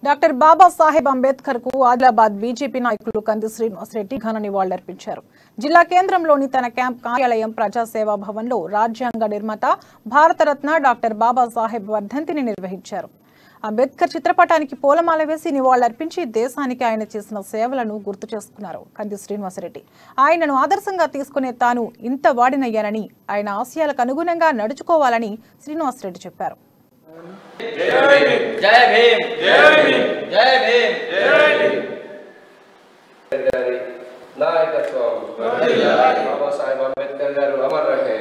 doctor Babasaheb Ambedkar కు Adilabad BJP నాయకులు కంది శ్రీనివాసరెడ్డి ఘన నివాళులర్పించారు జిల్లా కేంద్రంలోని తన క్యాంప్ కార్యాలయం ప్రజాసేవా భవన్ లో రాజ్యాంగ నిర్మాత భారతరత్న డాక్టర్ బాబాసాహెబ్ వర్ధంతిని నిర్వహించారు అంబేద్కర్ చిత్రపటానికి పూలమాల వేసి నివాళులర్పించి దేశానికి ఆయన చేసిన సేవలను గుర్తు చేసుకున్నారు కంది శ్రీనివాసరెడ్డి ఆయనను ఆదర్శంగా తీసుకునే తాను ఇంత వాడినయ్యానని ఆయన ఆశయాలకు అనుగుణంగా నడుచుకోవాలని శ్రీనివాసరెడ్డి చెప్పారు జై భీమ్ జై భీమ్ గారి నాయకత్వం బాబాసాహెబ్ అంబేద్కర్ గారు అమర్ రహే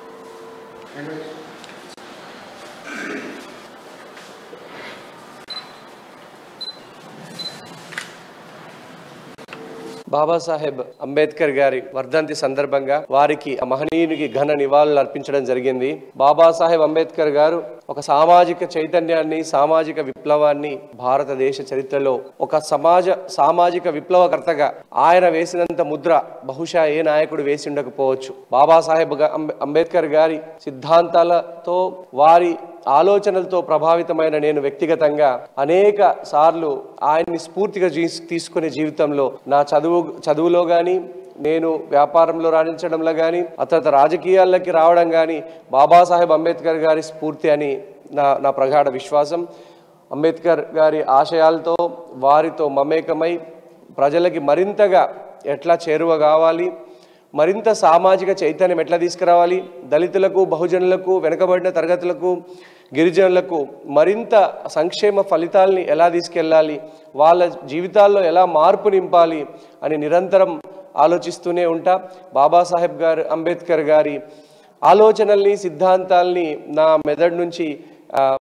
బాబాసాహెబ్ అంబేద్కర్ గారి వర్ధంతి సందర్భంగా వారికి ఆ మహనీయునికి ఘన నివాళులు అర్పించడం జరిగింది బాబాసాహెబ్ అంబేద్కర్ గారు ఒక సామాజిక చైతన్యాన్ని సామాజిక విప్లవాన్ని భారతదేశ చరిత్రలో ఒక సమాజ సామాజిక విప్లవకర్తగా ఆయన వేసినంత ముద్ర బహుశా ఏ నాయకుడు వేసి ఉండకపోవచ్చు బాబాసాహెబ్ గా- అంబే- అంబేద్కర్ గారి సిద్ధాంతాలతో వారి ఆలోచనలతో ప్రభావితమైన నేను వ్యక్తిగతంగా అనేక సార్లు ఆయన్ని స్ఫూర్తిగా జీస్- తీసుకునే జీవితంలో నా చదువు చదువులో కానీ నేను వ్యాపారంలో రాణించడంలో కానీ ఆ తర్వాత రాజకీయాల్లోకి రావడం కానీ బాబాసాహెబ్ అంబేద్కర్ గారి స్ఫూర్తి అని నా నా ప్రగాఢ విశ్వాసం అంబేద్కర్ గారి ఆశయాలతో వారితో మమేకమై ప్రజలకి మరింతగా ఎట్లా చేరువ కావాలి మరింత సామాజిక చైతన్యం ఎట్లా తీసుకురావాలి దళితులకు బహుజనులకు వెనుకబడిన తరగతులకు గిరిజనులకు మరింత సంక్షేమ ఫలితాల్ని ఎలా తీసుకెళ్ళాలి వాళ్ళ జీవితాల్లో ఎలా మార్పు నింపాలి అని నిరంతరం ఆలోచిస్తూనే ఉంటా బాబాసాహెబ్ గారు అంబేద్కర్ గారి ఆలోచనల్ని సిద్ధాంతాల్ని నా మెదడు నుంచి ఆ,